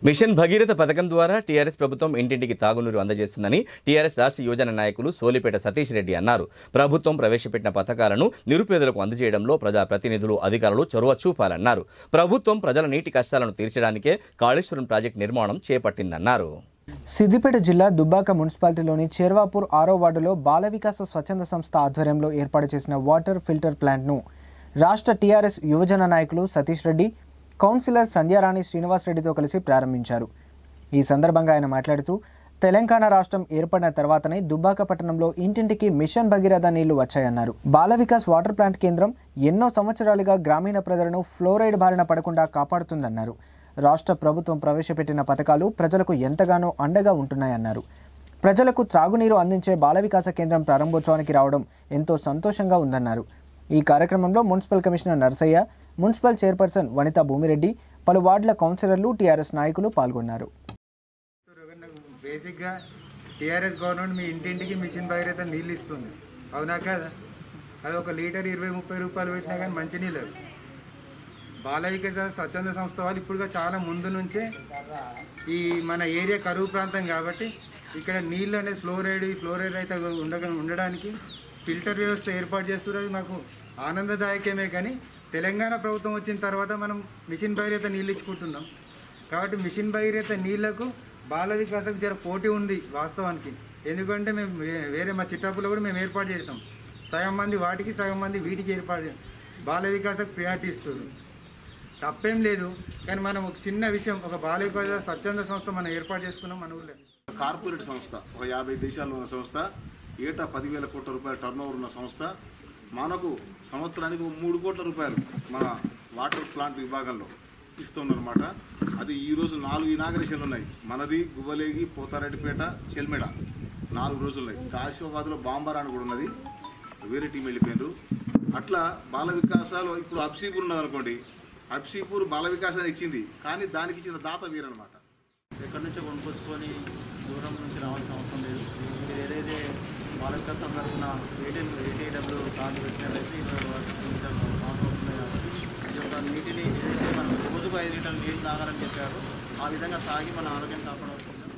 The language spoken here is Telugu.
మిషన్ భగీరథ పథకం ద్వారా టీఆర్ఎస్ ప్రభుత్వం ఇంటింటికి తాగునీరు అందజేస్తుందని టీఆర్ఎస్ రాష్ట్ర యువజన నాయకులు సోలిపేట సతీష్ రెడ్డి అన్నారు ప్రభుత్వం ప్రవేశపెట్టిన పథకాలను నిరుపేదలకు అందజేయడంలో ప్రజాప్రతినిధులు అధికారులు చొరవ చూపాలన్నారు ప్రభుత్వం ప్రజల నీటి కష్టాలను తీర్చడానికే కాళేశ్వరం ప్రాజెక్టు నిర్మాణం చేపట్టిందన్నారు సిద్దిపేట జిల్లా దుబ్బాక మున్సిపాలిటీలోని చేర్వాపూర్ ఆరో వార్డులో బాల వికాస స్వచ్ఛంద సంస్థ ఆధ్వర్యంలో ఏర్పాటు చేసిన వాటర్ ఫిల్టర్ ప్లాంట్ను రాష్ట్ర టీఆర్ఎస్ యువజన నాయకులు సతీష్ రెడ్డి కౌన్సిలర్ సంధ్యారాణి శ్రీనివాస్ రెడ్డితో కలిసి ప్రారంభించారు ఈ సందర్భంగా ఆయన మాట్లాడుతూ తెలంగాణ రాష్ట్రం ఏర్పడిన తర్వాతనే దుబ్బాక పట్టణంలో ఇంటింటికి మిషన్ భగీరథ నీళ్లు వచ్చాయన్నారు బాల వికాస్ వాటర్ ప్లాంట్ కేంద్రం ఎన్నో సంవత్సరాలుగా గ్రామీణ ప్రజలను ఫ్లోరైడ్ బారిన పడకుండా కాపాడుతుందన్నారు రాష్ట్ర ప్రభుత్వం ప్రవేశపెట్టిన పథకాలు ప్రజలకు ఎంతగానో అండగా ఉంటున్నాయన్నారు ప్రజలకు త్రాగునీరు అందించే బాల వికాస కేంద్రం ప్రారంభోత్సవానికి రావడం ఎంతో సంతోషంగా ఉందన్నారు ఈ కార్యక్రమంలో municipal commissioner Narasayya municipal chairperson Vanitha Bhumireddy పలు వార్డుల కౌన్సిలర్లు టీఆర్ఎస్ నాయకులు పాల్గొన్నారు బేసిక్గా టీఆర్ఎస్ గవర్నమెంట్ మీ ఇంటింటికి మిషన్ భగీరథ నీళ్ళు ఇస్తుంది అవునా కదా అది ఒక లీటర్ ఇరవై ముప్పై రూపాయలు పెట్టినా కానీ మంచి నీళ్ళు అవి. బాల వికాస స్వచ్ఛంద సంస్థ వాళ్ళు ఇప్పుడుగా చాలా ముందు నుంచే ఈ మన ఏరియా కరువు ప్రాంతం కాబట్టి ఇక్కడ నీళ్ళు అనేది ఫ్లోరైడ్ ఈ ఫ్లోరైడ్ అయితే ఉండక ఉండడానికి ఫిల్టర్ వ్యవస్థ ఏర్పాటు చేస్తున్నది మాకు ఆనందదాయకమే కానీ తెలంగాణ ప్రభుత్వం వచ్చిన తర్వాత మనం మిషన్ భగీరథ నీళ్ళు ఇచ్చుకుంటున్నాం కాబట్టి మిషన్ భగీరథ నీళ్లకు బాల వికాసకు జర పోటీ ఉంది వాస్తవానికి ఎందుకంటే మేము వే- వేరే మా చిట్టాపులో కూడా మేము ఏర్పాటు చేస్తాం సగం మంది వాటికి సగం మంది వీటికి ఏర్పాటు చేస్తాం బాల వికాసకు ప్రియారిటీ ఇస్తుంది తప్పేం లేదు కానీ మనం ఒక చిన్న విషయం ఒక బాల వికాస స్వచ్ఛంద సంస్థ మనం ఏర్పాటు చేసుకున్నాం మన ఊళ్ళో కార్పొరేట్ సంస్థ ఒక యాభై దేశాల్లో ఉన్న సంస్థ ఏటా పదివేల కోట్ల రూపాయల టర్న్ ఉన్న సంస్థ మనకు సంవత్సరానికి ఒక మూడు కోట్ల రూపాయలు మన వాటర్ ప్లాంట్ విభాగంలో ఇస్తుందన్నమాట అది ఈరోజు నాలుగు ఇనాగరేషన్లు ఉన్నాయి మనది గువ్వలేగి పోతారెడ్డిపేట చెల్మెడ నాలుగు రోజులు ఉన్నాయి కాశీబాబాద్లో బాంబారా అని కూడా ఉన్నది వేరే టీం వెళ్ళిపోయినారు అట్లా బాల వికాసాలు ఇప్పుడు అప్సీపూర్ ఉన్నది అనుకోండి అప్సీపూర్ బాల వికాసాన్ని ఇచ్చింది కానీ దానికి ఇచ్చిన దాత వీరనమాట ఎక్కడి నుంచో కొనుక్కొచ్చుకొని దూరం నుంచి రావాల్సిన అవసరం లేదు మీరు ఏదైతే బాలక సందర్భన ఏటీఎం ఏటీడబ్ల్యూ కార్డు పెట్టినట్లయితే ఇరవై కిలోమీటర్లు వాటర్ వస్తున్నాయి కాబట్టి ఈ యొక్క నీటిని ఏదైతే మనం రోజుకు ఐదు లీటర్లు నీళ్ళు తాగాలని చెప్పారో ఆ విధంగా తాగి మన ఆరోగ్యం కాపాడవచ్చు